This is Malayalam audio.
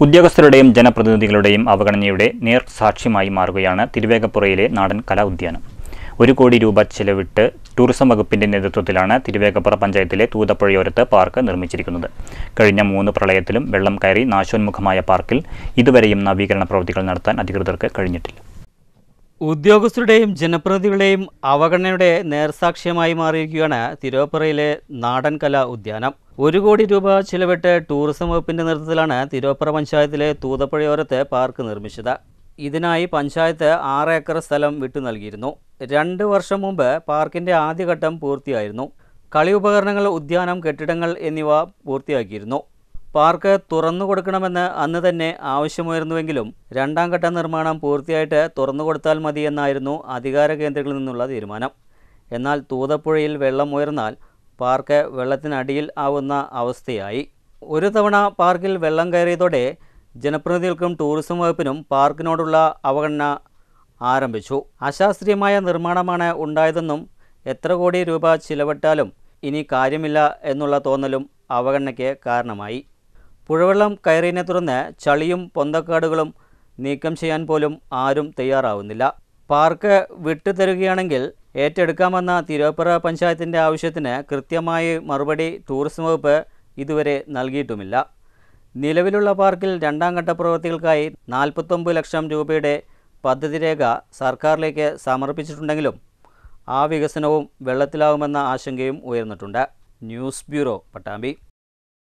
ഉദ്യോഗസ്ഥരുടെയും ജനപ്രതിനിധികളുടെയും അവഗണനയുടെ നേർസാക്ഷ്യമായി മാറുകയാണ് തിരുവേഗപ്പുറയിലെ നാടൻ കലാ ഉദ്യാനം ഒരു കോടി രൂപ ചെലവിട്ട് ടൂറിസം വകുപ്പിന്റെ നേതൃത്വത്തിലാണ് തിരുവേഗപ്പുറ പഞ്ചായത്തിലെ തൂതപ്പുഴയോരത്ത് പാർക്ക് നിർമ്മിച്ചിരിക്കുന്നത് കഴിഞ്ഞ മൂന്ന് പ്രളയത്തിലും വെള്ളം കയറി നാശോന്മുഖമായ പാർക്കിൽ ഇതുവരെയും നവീകരണ പ്രവൃത്തികൾ നടത്താൻ അധികൃതർക്ക് കഴിഞ്ഞിട്ടില്ല ഉദ്യോഗസ്ഥരുടെയും ജനപ്രതിനിധികളുടെയും അവഗണനയുടെ നേർസാക്ഷ്യമായി മാറിയിരിക്കുകയാണ് തിരുവപ്പുറയിലെ നാടൻ കലാ ഉദ്യാനം ഒരു കോടി രൂപ ചിലവിട്ട് ടൂറിസം വകുപ്പിന്റെ നേതൃത്വത്തിലാണ് തിരുവപ്പുറ പഞ്ചായത്തിലെ തൂതപ്പുഴയോരത്ത് പാർക്ക് നിർമ്മിച്ചത് ഇതിനായി പഞ്ചായത്ത് ആറ് ഏക്കർ സ്ഥലം വിട്ടു നൽകിയിരുന്നു രണ്ട് വർഷം മുമ്പ് പാർക്കിന്റെ ആദ്യഘട്ടം പൂർത്തിയായിരുന്നു കളി ഉപകരണങ്ങൾ ഉദ്യാനം കെട്ടിടങ്ങൾ എന്നിവ പൂർത്തിയാക്കിയിരുന്നു പാർക്ക് തുറന്നു കൊടുക്കണമെന്ന് അന്ന് തന്നെ ആവശ്യമുയർന്നുവെങ്കിലും രണ്ടാം ഘട്ട നിർമ്മാണം പൂർത്തിയായിട്ട് തുറന്നു കൊടുത്താൽ മതിയെന്നായിരുന്നു അധികാര കേന്ദ്രങ്ങളിൽ നിന്നുള്ള തീരുമാനം എന്നാൽ തൂതപ്പുഴയിൽ വെള്ളം ഉയർന്നാൽ പാർക്ക് വെള്ളത്തിനടിയിൽ ആവുന്ന അവസ്ഥയായി ഒരു തവണ പാർക്കിൽ വെള്ളം കയറിയതോടെ ജനപ്രതിനിധികൾക്കും ടൂറിസം വകുപ്പിനും പാർക്കിനോടുള്ള അവഗണന ആരംഭിച്ചു അശാസ്ത്രീയമായ നിർമ്മാണമാണ് ഉണ്ടായതെന്നും എത്ര കോടി രൂപ ചിലവിട്ടാലും ഇനി കാര്യമില്ല എന്നുള്ള തോന്നലും അവഗണനയ്ക്ക് കാരണമായി പുഴവെള്ളം കയറിയതിനെ തുടർന്ന് ചളിയും പൊന്തക്കാടുകളും നീക്കം ചെയ്യാൻ പോലും ആരും തയ്യാറാവുന്നില്ല പാർക്ക് വിട്ടുതരുകയാണെങ്കിൽ ഏറ്റെടുക്കാമെന്ന തിരുവപ്പുറ പഞ്ചായത്തിൻ്റെ ആവശ്യത്തിന് കൃത്യമായി മറുപടി ടൂറിസം വകുപ്പ് ഇതുവരെ നൽകിയിട്ടുമില്ല നിലവിലുള്ള പാർക്കിൽ രണ്ടാം ഘട്ട പ്രവൃത്തികൾക്കായി നാൽപ്പത്തൊമ്പത് ലക്ഷം രൂപയുടെ പദ്ധതി രേഖ സർക്കാരിലേക്ക് സമർപ്പിച്ചിട്ടുണ്ടെങ്കിലും ആ വികസനവും വെള്ളത്തിലാവുമെന്ന ആശങ്കയും ഉയർന്നിട്ടുണ്ട് ന്യൂസ് ബ്യൂറോ പട്ടാമ്പി